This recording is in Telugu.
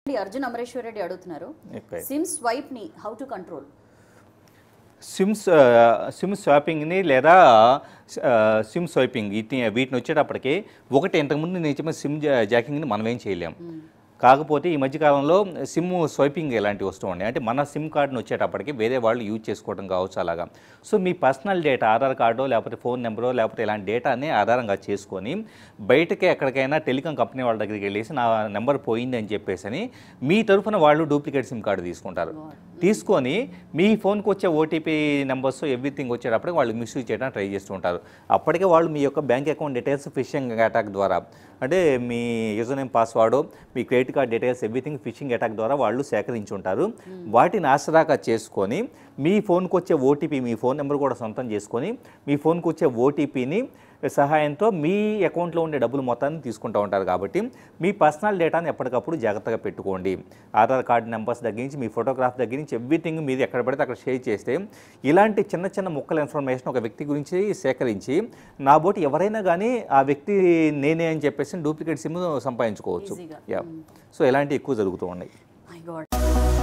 అర్జున్ అమరేశ్వర్ రెడ్డి అడుగుతున్నారు Okay. సిమ్ స్వైప్ ని how to control SIMs SIM స్వాపింగ్ని లేదా ఆ, సిమ్ స్వైపింగ్ వీటిని వీటిని వచ్చేటప్పటికి ఒకటి ఇంతకుముందు నేను చెప్పిన సిమ్ జా- జాకింగ్ని మనం ఏం చేయలేం కాకపోతే ఈ మధ్యకాలంలో సిమ్ స్వైపింగ్ ఇలాంటివి వస్తూ ఉన్నాయి అంటే మన సిమ్ కార్డుని వచ్చేటప్పటికి వేరే వాళ్ళు యూజ్ చేసుకోవడం కావచ్చు అలాగా సో మీ పర్సనల్ డేటా ఆధార్ కార్డో లేకపోతే ఫోన్ నెంబరో లేకపోతే ఇలాంటి డేటాని ఆధారంగా చేసుకొని బయటకి ఎక్కడికైనా టెలికాం కంపెనీ వాళ్ళ దగ్గరికి వెళ్ళేసి నా నెంబర్ పోయింది అని చెప్పేసి అని మీ తరఫున వాళ్ళు డూప్లికేట్ సిమ్ కార్డు తీసుకుంటారు తీసుకొని మీ ఫోన్కి వచ్చే ఓటీపీ నెంబర్స్ ఎవ్రీథింగ్ వచ్చేటప్పటికి వాళ్ళు మిస్యూజ్ చేయడానికి ట్రై చేస్తూ ఉంటారు అప్పటికే వాళ్ళు మీ యొక్క bank account details phishing attack ద్వారా అంటే మీ యూజర్ నేమ్ పాస్వర్డ్ మీ credit card details everything phishing attack ద్వారా వాళ్ళు సేకరించి ఉంటారు వాటిని ఆసరాగా చేసుకొని మీ ఫోన్కి వచ్చే ఓటీపీ మీ ఫోన్ నెంబర్ కూడా సొంతం చేసుకొని మీ ఫోన్కి వచ్చే ఓటీపీని సహాయంతో మీ అకౌంట్లో ఉండే డబ్బులు మొత్తాన్ని తీసుకుంటూ ఉంటారు కాబట్టి మీ పర్సనల్ డేటాని ఎప్పటికప్పుడు జాగ్రత్తగా పెట్టుకోండి ఆధార్ కార్డు నెంబర్స్ దగ్గర నుంచి మీ ఫోటోగ్రాఫ్ దగ్గర నుంచి ఎవ్రీథింగ్ మీరు ఎక్కడ పడితే అక్కడ షేర్ చేస్తే ఇలాంటి చిన్న చిన్న ముక్కల ఇన్ఫర్మేషన్ ఒక వ్యక్తి గురించి సేకరించి నా బోటి ఎవరైనా కానీ ఆ వ్యక్తి నేనే అని చెప్పేసి డూప్లికేట్ సిమ్ సంపాదించుకోవచ్చు Easy గా. యా సో ఇలాంటివి ఎక్కువ జరుగుతూ ఉన్నాయి మై గాడ్